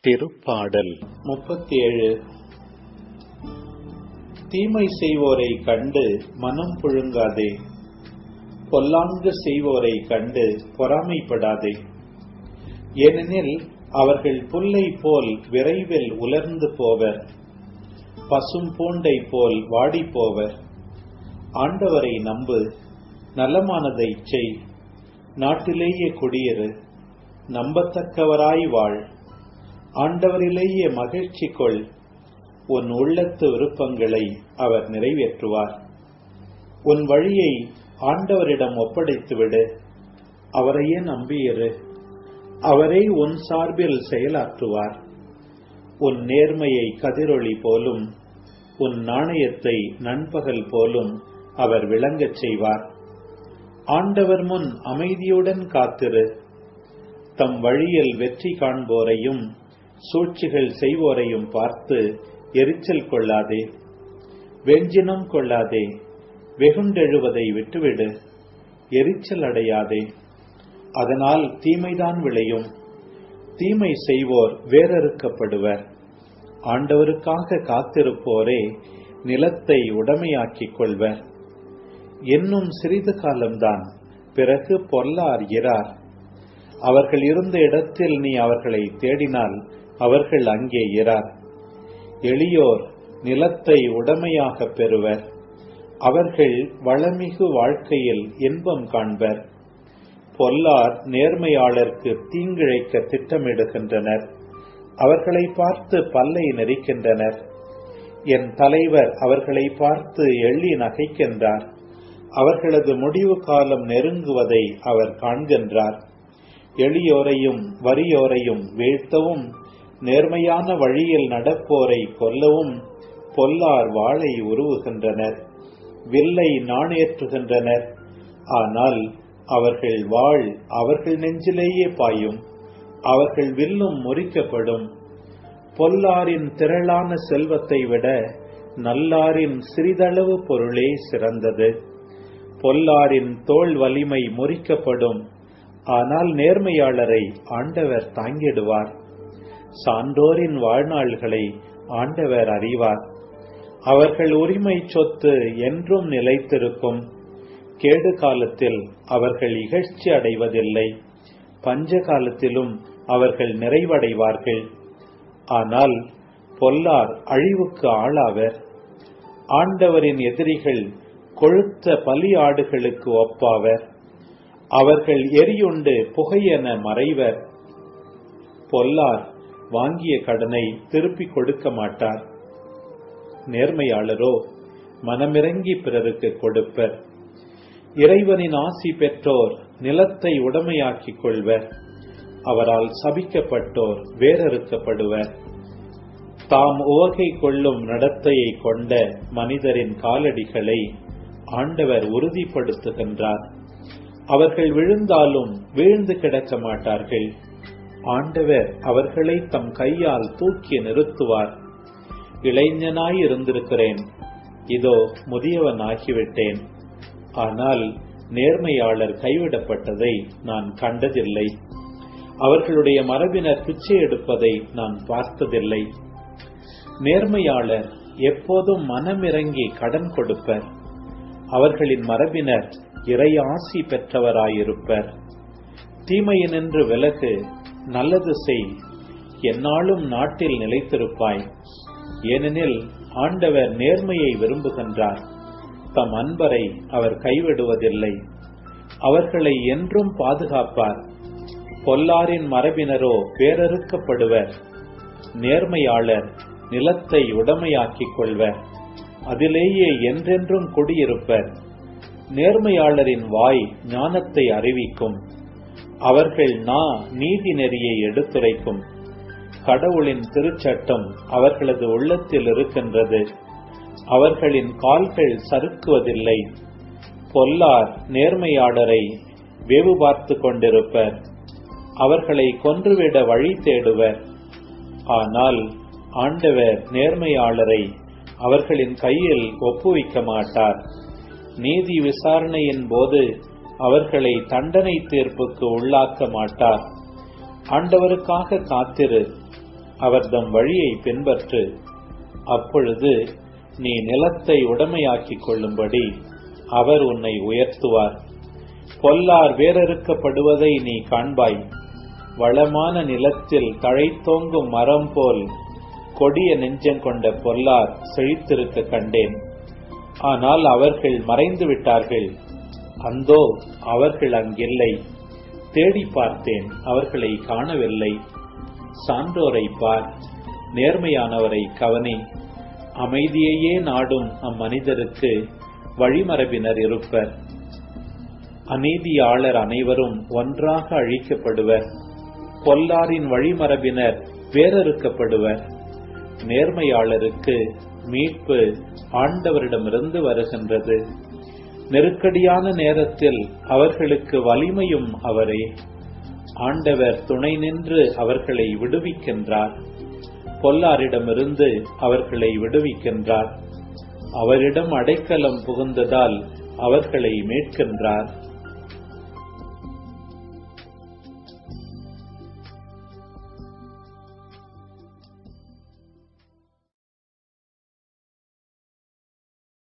திருப்பாடல் முப்பத்தி ஏழு தீமை செய்வோரை கண்டு மனம் புழுங்காதே பொல்லாங்கு செய்வோரை கண்டு பொறாமைப்படாதே ஏனெனில் அவர்கள் புல்லை போல் விரைவில் உலர்ந்து போவர் பசும் பூண்டை போல் வாடி போவர் ஆண்டவரை நம்பு நலமானதை செய் நாட்டிலேயே குடியிரு நம்பத்தக்கவராய் வாழ் ஆண்டவரிலேயே மகிழ்ச்சி கொள் உன் உள்ளத்து விருப்பங்களை அவர் நிறைவேற்றுவார் உன் வழியை ஆண்டவரிடம் ஒப்படைத்துவிடு அவரையே நம்பியிரு அவரே உன் சார்பில் செயலாற்றுவார் உன் நேர்மையை கதிரொளி போலும் உன் நாணயத்தை நண்பகல் போலும் அவர் விளங்கச் செய்வார் ஆண்டவர் முன் அமைதியுடன் காத்திரு தம் வழியில் வெற்றி காண்போரையும் சூழ்ச்சிகள் செய்வோரையும் பார்த்து எரிச்சல் கொள்ளாதே வெஞ்சினம் கொள்ளாதே வெகுண்டெழுவதை விட்டுவிடு எரிச்சல் அடையாதே அதனால் தீமைதான் விளையும் தீமை செய்வோர் வேறறுக்கப்படுவர் ஆண்டவருக்காக காத்திருப்போரே நிலத்தை உடமையாக்கிக் கொள்வர் இன்னும் சிறிது காலம்தான் பிறகு பொல்லார் இரார் அவர்கள் இருந்த இடத்தில் நீ அவர்களை தேடினால் அவர்கள் அங்கே இரார் எளியோர் நிலத்தை உடமையாக பெறுவர் அவர்கள் வளமிகு வாழ்க்கையில் இன்பம் காண்பர் பொல்லார் நேர்மையாளருக்கு தீங்கிழைக்க திட்டமிடுகின்றனர் அவர்களை பார்த்து பல்லை நெறிக்கின்றனர் என் தலைவர் அவர்களை பார்த்து எள்ளி நகைக்கின்றார் அவர்களது முடிவு காலம் நெருங்குவதை அவர் காண்கின்றார் எளியோரையும் வறியோரையும் வீழ்த்தவும் நேர்மையான வழியில் நடப்போரை கொல்லவும் பொல்லார் வாளை உருவுகின்றனர் வில்லை நாணேற்றுகின்றனர் ஆனால் அவர்கள் வாழ் அவர்கள் நெஞ்சிலேயே பாயும் அவர்கள் வில்லும் முறிக்கப்படும் பொல்லாரின் திரளான செல்வத்தை விட நல்லாரின் சிறிதளவு பொருளே சிறந்தது பொல்லாரின் தோல் வலிமை முறிக்கப்படும் ஆனால் நேர்மையாளரை ஆண்டவர் தாங்கிடுவார் சான்றோரின் வாழ்நாள்களை ஆண்டவர் அறிவார் அவர்கள் உரிமை சொத்து என்றும் நிலைத்திருக்கும் கேடு காலத்தில் அவர்கள் இகழ்ச்சி அடைவதில்லை பஞ்ச காலத்திலும் அவர்கள் நிறைவடைவார்கள் ஆனால் பொல்லார் அழிவுக்கு ஆளாவர் ஆண்டவரின் எதிரிகள் கொழுத்த பலி ஆடுகளுக்கு ஒப்பாவர் அவர்கள் எரியுண்டு புகையென மறைவர் பொல்லார் வாங்கிய கடனை திருப்பிக் கொடுக்க மாட்டார் நேர்மையாளரோ மனமிறங்கி பிறருக்கு கொடுப்பர் இறைவனின் ஆசி பெற்றோர் நிலத்தை உடமையாக்கிக் கொள்வர் அவரால் சபிக்கப்பட்டோர் வேறறுக்கப்படுவர் தாம் உவகை கொள்ளும் நடத்தையை கொண்ட மனிதரின் காலடிகளை ஆண்டவர் உறுதிப்படுத்துகின்றார் அவர்கள் விழுந்தாலும் வீழ்ந்து கிடக்க மாட்டார்கள் ஆண்டவர் அவர்களை தம் கையால் தூக்கி நிறுத்துவார் இளைஞனாய் இருந்திருக்கிறேன் இதோ முதியவன் ஆகிவிட்டேன் ஆனால் நேர்மையாளர் கைவிடப்பட்டதை நான் கண்டதில்லை அவர்களுடைய மரபினர் பிச்சை எடுப்பதை நான் பார்த்ததில்லை நேர்மையாளர் எப்போதும் மனமிறங்கி கடன் கொடுப்பர் அவர்களின் மரபினர் இறை ஆசி பெற்றவராயிருப்பர் தீமையினின்று விலகு நல்லது செய் என்னாலும் நாட்டில் நிலைத்திருப்பாய் ஏனெனில் ஆண்டவர் நேர்மையை விரும்புகின்றார் தம் அன்பரை அவர் கைவிடுவதில்லை அவர்களை என்றும் பாதுகாப்பார் பொல்லாரின் மரபினரோ வேறறுக்கப்படுவர் நேர்மையாளர் நிலத்தை உடமையாக்கிக் கொள்வர் அதிலேயே என்றென்றும் குடியிருப்பர் நேர்மையாளரின் வாய் ஞானத்தை அறிவிக்கும் அவர்கள் நா நீதி நெறியை எடுத்துரைக்கும் கடவுளின் திருச்சட்டம் அவர்களது உள்ளத்தில் இருக்கின்றது அவர்களின் கால்கள் சறுக்குவதில்லை பொல்லார் நேர்மையாளரை வெவு பார்த்து கொண்டிருப்பர் அவர்களை கொன்றுவிட வழி தேடுவர் ஆனால் ஆண்டவர் நேர்மையாளரை அவர்களின் கையில் ஒப்புவிக்க மாட்டார் நீதி விசாரணையின் போது அவர்களை தண்டனை தீர்ப்புக்கு உள்ளாக்க மாட்டார் ஆண்டவருக்காக காத்திரு அவர்தம் வழியை பின்பற்று அப்பொழுது நீ நிலத்தை உடமையாக்கிக் கொள்ளும்படி அவர் உன்னை உயர்த்துவார் பொல்லார் வேறறுக்கப்படுவதை நீ காண்பாய் வளமான நிலத்தில் தழைத்தோங்கும் மரம் போல் கொடிய நெஞ்சம் கொண்ட பொல்லார் செழித்திருக்க கண்டேன் ஆனால் அவர்கள் மறைந்து விட்டார்கள் அந்தோ அவர்கள் அங்கில்லை தேடி பார்த்தேன் அவர்களை காணவில்லை சான்றோரை பார் நேர்மையானவரை கவனி அமைதியையே நாடும் அம்மனிதருக்கு வழிமரபினர் இருப்பர் அநீதியாளர் அனைவரும் ஒன்றாக அழிக்கப்படுவர் பொல்லாரின் வழிமரபினர் வேறறுக்கப்படுவர் நேர்மையாளருக்கு மீட்பு ஆண்டவரிடமிருந்து வருகின்றது நெருக்கடியான நேரத்தில் அவர்களுக்கு வலிமையும் அவரே ஆண்டவர் துணை நின்று அவர்களை விடுவிக்கின்றார் பொல்லாரிடமிருந்து அவர்களை விடுவிக்கின்றார் அவரிடம் அடைக்கலம் புகுந்ததால் அவர்களை மீட்கின்றார்